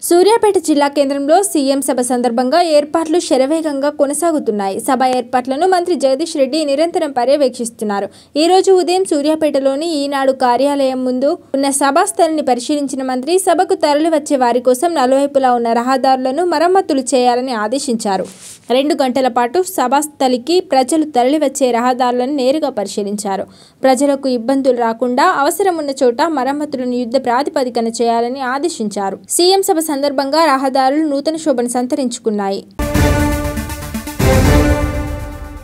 సూర్యాపేట జిల్లా కేంద్రంలో సీఎం సభ సందర్భంగా ఏర్పాట్లు శరవేగంగా కొనసాగుతున్నాయి సభ ఏర్పాట్లను మంత్రి జగదీష్ రెడ్డి నిరంతరం పర్యవేక్షిస్తున్నారు ఈ రోజు ఉదయం సూర్యాపేటలోని ఈనాడు కార్యాలయం ముందు ఉన్న సభాస్థలిని పరిశీలించిన మంత్రి సభకు తరలి వచ్చే వారి కోసం నలువైపులా ఉన్న రహదారులను మరమ్మతులు చేయాలని ఆదేశించారు రెండు గంటల పాటు సభాస్థలికి ప్రజలు తరలివచ్చే రహదారులను నేరుగా పరిశీలించారు ప్రజలకు ఇబ్బందులు రాకుండా అవసరం ఉన్న చోట మరమ్మతులను యుద్ధ ప్రాతిపదికన చేయాలని ఆదేశించారు సీఎం సభ సందర్భంగా రహదారులు నూతన శోభను సంతరించుకున్నాయి